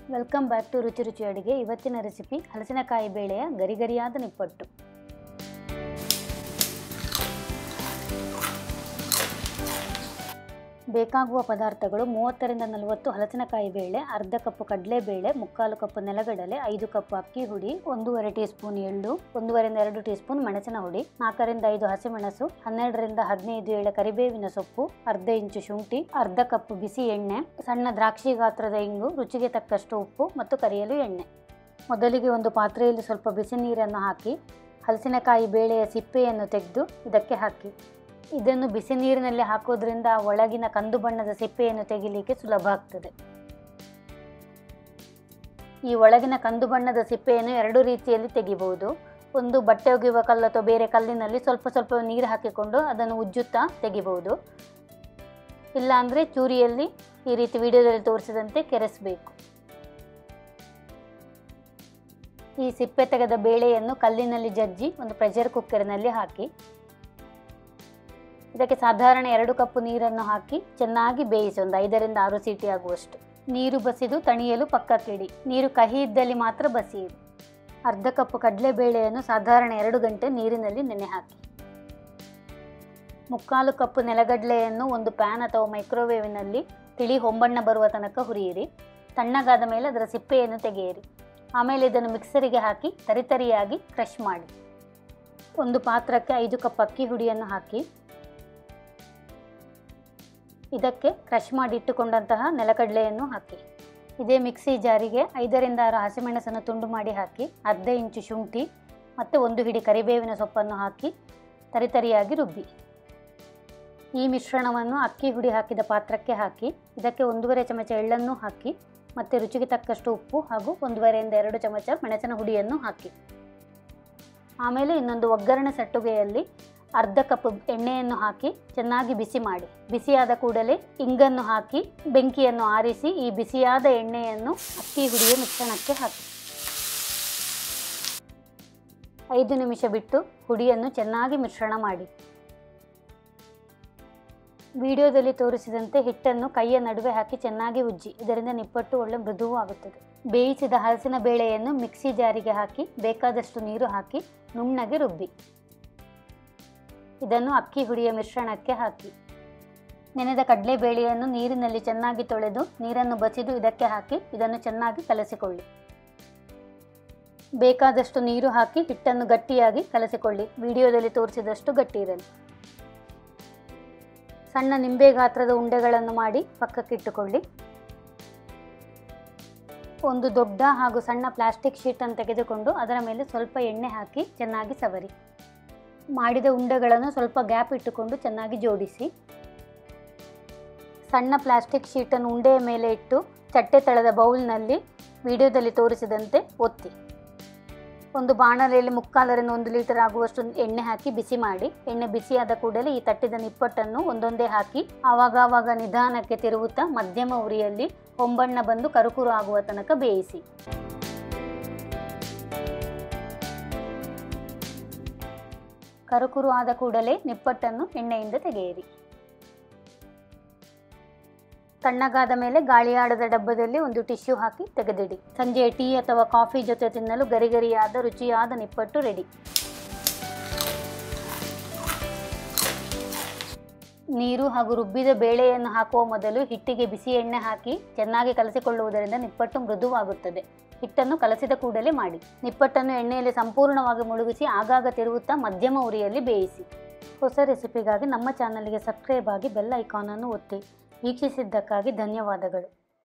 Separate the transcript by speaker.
Speaker 1: welcome back to ರುಚಿ ರುಚಿ ಅಡುಗೆ ಇವತ್ತಿನ ರೆಸಿಪಿ ಹಲಸಿನಕಾಯಿ ಬೇಳೆಯ ಗರಿಗರಿಯಾದ ನಿಪ್ಪಟ್ಟು ಬೇಕಾಗುವ ಪದಾರ್ಥಗಳು ಮೂವತ್ತರಿಂದ ನಲವತ್ತು ಹಲಸಿನಕಾಯಿ ಬೇಳೆ ಅರ್ಧ ಕಪ್ ಕಡಲೆಬೇಳೆ ಮುಕ್ಕಾಲು ಕಪ್ ನೆಲಗಡಲೆ ಐದು ಕಪ್ ಅಕ್ಕಿ ಹುಡಿ ಒಂದೂವರೆ ಟೀ ಸ್ಪೂನ್ ಎಳ್ಳು ಒಂದೂವರೆಯಿಂದ ಎರಡು ಟೀ ಸ್ಪೂನ್ ಮೆಣಸಿನ ಹುಡಿ ನಾಲ್ಕರಿಂದ ಐದು ಹಸಿಮೆಣಸು ಹನ್ನೆರಡರಿಂದ ಹದಿನೈದು ಎಳೆ ಕರಿಬೇವಿನ ಸೊಪ್ಪು ಅರ್ಧ ಇಂಚು ಶುಂಠಿ ಅರ್ಧ ಕಪ್ ಬಿಸಿ ಎಣ್ಣೆ ಸಣ್ಣ ದ್ರಾಕ್ಷಿ ಗಾತ್ರದ ಇಂಗು ರುಚಿಗೆ ತಕ್ಕಷ್ಟು ಉಪ್ಪು ಮತ್ತು ಕರಿಯಲು ಎಣ್ಣೆ ಮೊದಲಿಗೆ ಒಂದು ಪಾತ್ರೆಯಲ್ಲಿ ಸ್ವಲ್ಪ ಬಿಸಿ ನೀರನ್ನು ಹಾಕಿ ಹಲಸಿನಕಾಯಿ ಬೇಳೆಯ ಸಿಪ್ಪೆಯನ್ನು ತೆಗೆದು ಇದಕ್ಕೆ ಹಾಕಿ ಇದನ್ನು ಬಿಸಿ ನೀರಿನಲ್ಲಿ ಹಾಕೋದ್ರಿಂದ ಆ ಒಳಗಿನ ಕಂದು ಬಣ್ಣದ ಸಿಪ್ಪೆಯನ್ನು ತೆಗಿಲಿಕ್ಕೆ ಸುಲಭ ಆಗ್ತದೆ ಈ ಒಳಗಿನ ಕಂದು ಬಣ್ಣದ ಸಿಪ್ಪೆಯನ್ನು ಎರಡು ರೀತಿಯಲ್ಲಿ ತೆಗಿಬಹುದು ಒಂದು ಬಟ್ಟೆ ಒಗೆಯುವ ಕಲ್ಲು ಅಥವಾ ಬೇರೆ ಕಲ್ಲಿನಲ್ಲಿ ಸ್ವಲ್ಪ ಸ್ವಲ್ಪ ನೀರು ಹಾಕಿಕೊಂಡು ಅದನ್ನು ಉಜ್ಜುತ್ತಾ ತೆಗಿಬಹುದು ಇಲ್ಲ ಅಂದರೆ ಚೂರಿಯಲ್ಲಿ ಈ ರೀತಿ ವಿಡಿಯೋದಲ್ಲಿ ತೋರಿಸಿದಂತೆ ಕೆರೆಸಬೇಕು ಈ ಸಿಪ್ಪೆ ತೆಗೆದ ಬೇಳೆಯನ್ನು ಕಲ್ಲಿನಲ್ಲಿ ಜಜ್ಜಿ ಒಂದು ಪ್ರೆಷರ್ ಕುಕ್ಕರ್ನಲ್ಲಿ ಹಾಕಿ ಇದಕ್ಕೆ ಸಾಧಾರಣ ಎರಡು ಕಪ್ ನೀರನ್ನು ಹಾಕಿ ಚೆನ್ನಾಗಿ ಬೇಯಿಸಿ ಒಂದು ಐದರಿಂದ ಆರು ಸೀಟಿ ಆಗುವಷ್ಟು ನೀರು ಬಸಿದು ತಣಿಯಲು ಪಕ್ಕಕ್ಕಿಡಿ ನೀರು ಕಹಿ ಇದ್ದಲ್ಲಿ ಮಾತ್ರ ಬಸಿಯಿರಿ ಅರ್ಧ ಕಪ್ ಕಡಲೆಬೇಳೆಯನ್ನು ಸಾಧಾರಣ ಎರಡು ಗಂಟೆ ನೀರಿನಲ್ಲಿ ನೆನೆ ಹಾಕಿ ಮುಕ್ಕಾಲು ಕಪ್ ನೆಲಗಡಲೆಯನ್ನು ಒಂದು ಪ್ಯಾನ್ ಅಥವಾ ಮೈಕ್ರೋವೇವ್ನಲ್ಲಿ ತಿಳಿ ಹೊಂಬಣ್ಣ ಬರುವ ತನಕ ಹುರಿಯಿರಿ ತಣ್ಣಗಾದ ಮೇಲೆ ಅದರ ಸಿಪ್ಪೆಯನ್ನು ತೆಗೆಯಿರಿ ಆಮೇಲೆ ಇದನ್ನು ಮಿಕ್ಸರಿಗೆ ಹಾಕಿ ತರಿತರಿಯಾಗಿ ಕ್ರಷ್ ಮಾಡಿ ಒಂದು ಪಾತ್ರಕ್ಕೆ ಐದು ಕಪ್ ಅಕ್ಕಿ ಹುಡಿಯನ್ನು ಹಾಕಿ ಇದಕ್ಕೆ ಕ್ರಷ್ ಮಾಡಿ ಇಟ್ಟುಕೊಂಡಂತಹ ನೆಲಕಡಲೆಯನ್ನು ಹಾಕಿ ಇದೇ ಮಿಕ್ಸಿ ಜಾರಿಗೆ ಐದರಿಂದ ಆರು ಹಸಿಮೆಣಸನ್ನು ತುಂಡು ಮಾಡಿ ಹಾಕಿ ಅರ್ಧ ಇಂಚು ಶುಂಠಿ ಮತ್ತು ಒಂದು ಹಿಡಿ ಕರಿಬೇವಿನ ಸೊಪ್ಪನ್ನು ಹಾಕಿ ತರಿತರಿಯಾಗಿ ರುಬ್ಬಿ ಈ ಮಿಶ್ರಣವನ್ನು ಅಕ್ಕಿ ಹುಡಿ ಹಾಕಿದ ಪಾತ್ರಕ್ಕೆ ಹಾಕಿ ಇದಕ್ಕೆ ಒಂದೂವರೆ ಚಮಚ ಎಳ್ಳನ್ನು ಹಾಕಿ ಮತ್ತು ರುಚಿಗೆ ತಕ್ಕಷ್ಟು ಉಪ್ಪು ಹಾಗೂ ಒಂದೂವರೆಯಿಂದ ಎರಡು ಚಮಚ ಮೆಣಸಿನ ಹುಡಿಯನ್ನು ಹಾಕಿ ಆಮೇಲೆ ಇನ್ನೊಂದು ಒಗ್ಗರಣೆ ಸಟ್ಟುಗೆಯಲ್ಲಿ ಅರ್ಧ ಕಪ್ ಎಣ್ಣೆಯನ್ನು ಹಾಕಿ ಚೆನ್ನಾಗಿ ಬಿಸಿ ಮಾಡಿ ಬಿಸಿಯಾದ ಕೂಡಲೇ ಇಂಗನ್ನು ಹಾಕಿ ಬೆಂಕಿಯನ್ನು ಆರಿಸಿ ಈ ಬಿಸಿಯಾದ ಎಣ್ಣೆಯನ್ನು ಅಕ್ಕಿ ಹುಡಿಯ ಮಿಶ್ರಣಕ್ಕೆ ಹಾಕಿ ಐದು ನಿಮಿಷ ಬಿಟ್ಟು ಹುಡಿಯನ್ನು ಚೆನ್ನಾಗಿ ಮಿಶ್ರಣ ಮಾಡಿ ವಿಡಿಯೋದಲ್ಲಿ ತೋರಿಸಿದಂತೆ ಹಿಟ್ಟನ್ನು ಕೈಯ ನಡುವೆ ಹಾಕಿ ಚೆನ್ನಾಗಿ ಉಜ್ಜಿ ಇದರಿಂದ ನಿಪ್ಪಟ್ಟು ಒಳ್ಳೆ ಮೃದುವು ಆಗುತ್ತದೆ ಬೇಯಿಸಿದ ಹಲಸಿನ ಬೇಳೆಯನ್ನು ಮಿಕ್ಸಿ ಜಾರಿಗೆ ಹಾಕಿ ಬೇಕಾದಷ್ಟು ನೀರು ಹಾಕಿ ನುಣ್ಣಗೆ ರುಬ್ಬಿ ಇದನ್ನು ಅಕ್ಕಿ ಹುಡಿಯ ಮಿಶ್ರಣಕ್ಕೆ ಹಾಕಿ ನೆನೆದ ಕಡಲೆಬೇಳೆಯನ್ನು ನೀರಿನಲ್ಲಿ ಚೆನ್ನಾಗಿ ತೊಳೆದು ನೀರನ್ನು ಬಸಿದು ಇದಕ್ಕೆ ಹಾಕಿ ಇದನ್ನು ಚೆನ್ನಾಗಿ ಕಲಸಿಕೊಳ್ಳಿ ಬೇಕಾದಷ್ಟು ನೀರು ಹಾಕಿ ಹಿಟ್ಟನ್ನು ಗಟ್ಟಿಯಾಗಿ ಕಲಸಿಕೊಳ್ಳಿ ವಿಡಿಯೋದಲ್ಲಿ ತೋರಿಸಿದಷ್ಟು ಗಟ್ಟಿ ಇರಲಿ ಸಣ್ಣ ನಿಂಬೆ ಗಾತ್ರದ ಉಂಡೆಗಳನ್ನು ಮಾಡಿ ಪಕ್ಕಕ್ಕಿಟ್ಟುಕೊಳ್ಳಿ ಒಂದು ದೊಡ್ಡ ಹಾಗೂ ಸಣ್ಣ ಪ್ಲಾಸ್ಟಿಕ್ ಶೀಟನ್ನು ತೆಗೆದುಕೊಂಡು ಅದರ ಮೇಲೆ ಸ್ವಲ್ಪ ಎಣ್ಣೆ ಹಾಕಿ ಚೆನ್ನಾಗಿ ಸವರಿ ಮಾಡಿದ ಉಂಡೆಗಳನ್ನು ಸ್ವಲ್ಪ ಗ್ಯಾಪ್ ಇಟ್ಟುಕೊಂಡು ಚೆನ್ನಾಗಿ ಜೋಡಿಸಿ ಸಣ್ಣ ಪ್ಲಾಸ್ಟಿಕ್ ಶೀಟನ್ನು ಉಂಡೆಯ ಮೇಲೆ ಇಟ್ಟು ಚಟ್ಟೆ ತಳದ ಬೌಲ್ನಲ್ಲಿ ವಿಡಿಯೋದಲ್ಲಿ ತೋರಿಸಿದಂತೆ ಒತ್ತಿ ಒಂದು ಬಾಣಲೆಯಲ್ಲಿ ಮುಕ್ಕಾಲರಿಂದ ಒಂದು ಲೀಟರ್ ಆಗುವಷ್ಟು ಎಣ್ಣೆ ಹಾಕಿ ಬಿಸಿ ಮಾಡಿ ಎಣ್ಣೆ ಬಿಸಿಯಾದ ಕೂಡಲೇ ಈ ತಟ್ಟಿದ ನಿಪ್ಪಟ್ಟನ್ನು ಒಂದೊಂದೇ ಹಾಕಿ ಆವಾಗವಾಗ ನಿಧಾನಕ್ಕೆ ತಿರುಗುತ್ತಾ ಮಧ್ಯಮ ಉರಿಯಲ್ಲಿ ಹೊಂಬಣ್ಣ ಬಂದು ಕರುಕುರು ಆಗುವ ತನಕ ಬೇಯಿಸಿ ಕರುಕುರು ಆದ ಕೂಡಲೇ ನಿಪ್ಪಟ್ಟನ್ನು ಎಣ್ಣೆಯಿಂದ ತೆಗೆಯಿರಿ ತಣ್ಣಗಾದ ಮೇಲೆ ಗಾಳಿಯಾಡದ ಡಬ್ಬದಲ್ಲಿ ಒಂದು ಟಿಶ್ಯೂ ಹಾಕಿ ತೆಗೆದಿಡಿ ಸಂಜೆ ಟೀ ಅಥವಾ ಕಾಫಿ ಜೊತೆ ತಿನ್ನಲು ಗರಿಗರಿಯಾದ ರುಚಿಯಾದ ನಿಪ್ಪಟ್ಟು ರೆಡಿ ನೀರು ಹಾಗೂ ರುಬ್ಬಿದ ಬೇಳೆಯನ್ನು ಹಾಕುವ ಮೊದಲು ಹಿಟ್ಟಿಗೆ ಬಿಸಿ ಎಣ್ಣೆ ಹಾಕಿ ಚೆನ್ನಾಗಿ ಕಲಸಿಕೊಳ್ಳುವುದರಿಂದ ನಿಪ್ಪಟ್ಟು ಮೃದುವಾಗುತ್ತದೆ ಹಿಟ್ಟನ್ನು ಕಲಸಿದ ಕೂಡಲೇ ಮಾಡಿ ನಿಪ್ಪಟ್ಟನ್ನು ಎಣ್ಣೆಯಲ್ಲಿ ಸಂಪೂರ್ಣವಾಗಿ ಮುಳುಗಿಸಿ ಆಗಾಗ ತಿರುಗುತ್ತಾ ಮಧ್ಯಮ ಉರಿಯಲ್ಲಿ ಬೇಯಿಸಿ ಹೊಸ ರೆಸಿಪಿಗಾಗಿ ನಮ್ಮ ಚಾನಲ್ಗೆ ಸಬ್ಸ್ಕ್ರೈಬ್ ಆಗಿ ಬೆಲ್ ಐಕಾನನ್ನು ಒತ್ತಿ ವೀಕ್ಷಿಸಿದ್ದಕ್ಕಾಗಿ ಧನ್ಯವಾದಗಳು